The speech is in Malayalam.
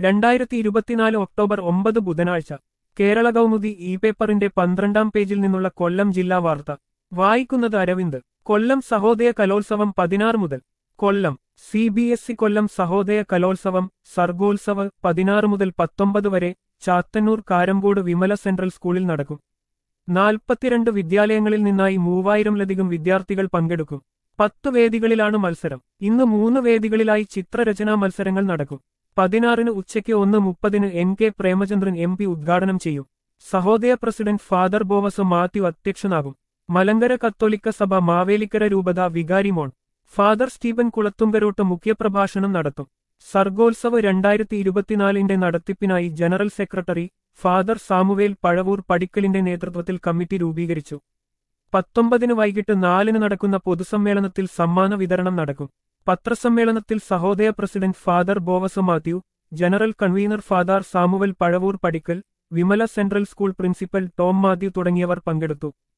രണ്ടായിരത്തി ഇരുപത്തിനാല് ഒക്ടോബർ ഒമ്പത് ബുധനാഴ്ച കേരള കൗമുദി ഇ പേപ്പറിന്റെ പന്ത്രണ്ടാം പേജിൽ നിന്നുള്ള കൊല്ലം ജില്ലാ വാർത്ത വായിക്കുന്നത് അരവിന്ദ് കൊല്ലം സഹോദയ കലോത്സവം പതിനാറ് മുതൽ Kollam C B S E Kollam Sahodaya കലോത്സവം സർഗോത്സവ് പതിനാറ് മുതൽ പത്തൊമ്പത് വരെ ചാത്തന്നൂർ കാരമ്പോട് വിമല സെൻട്രൽ സ്കൂളിൽ നടക്കും നാൽപ്പത്തിരണ്ട് വിദ്യാലയങ്ങളിൽ നിന്നായി മൂവായിരംലധികം വിദ്യാർത്ഥികൾ പങ്കെടുക്കും പത്ത് വേദികളിലാണ് മത്സരം ഇന്ന് മൂന്ന് വേദികളിലായി ചിത്രരചനാ മത്സരങ്ങൾ നടക്കും പതിനാറിന് ഉച്ചയ്ക്ക് ഒന്ന് മുപ്പതിന് N K Premachandran M P ഉദ്ഘാടനം ചെയ്യും Sahodaya president father Bovas Mathew അധ്യക്ഷനാകും മലങ്കര കത്തോലിക്ക സഭ മാവേലിക്കര രൂപത വികാരിമോൺ ഫാദർ സ്റ്റീഫൻ കുളത്തുങ്കരോട്ട് മുഖ്യപ്രഭാഷണം നടത്തും സർഗോത്സവ് രണ്ടായിരത്തി ഇരുപത്തിനാലിന്റെ നടത്തിപ്പിനായി general secretary father Samuel Pazhavoor പടിക്കലിന്റെ നേതൃത്വത്തിൽ കമ്മിറ്റി രൂപീകരിച്ചു പത്തൊമ്പതിന് വൈകിട്ട് നാലിന് നടക്കുന്ന പൊതുസമ്മേളനത്തിൽ സമ്മാന വിതരണം നടക്കും പത്രസമ്മേളനത്തിൽ Sahodaya president father Bovas Mathew general convener father Samuel Pazhavoor Padickal Vimala central school principal Tom Mathew തുടങ്ങിയവർ പങ്കെടുത്തു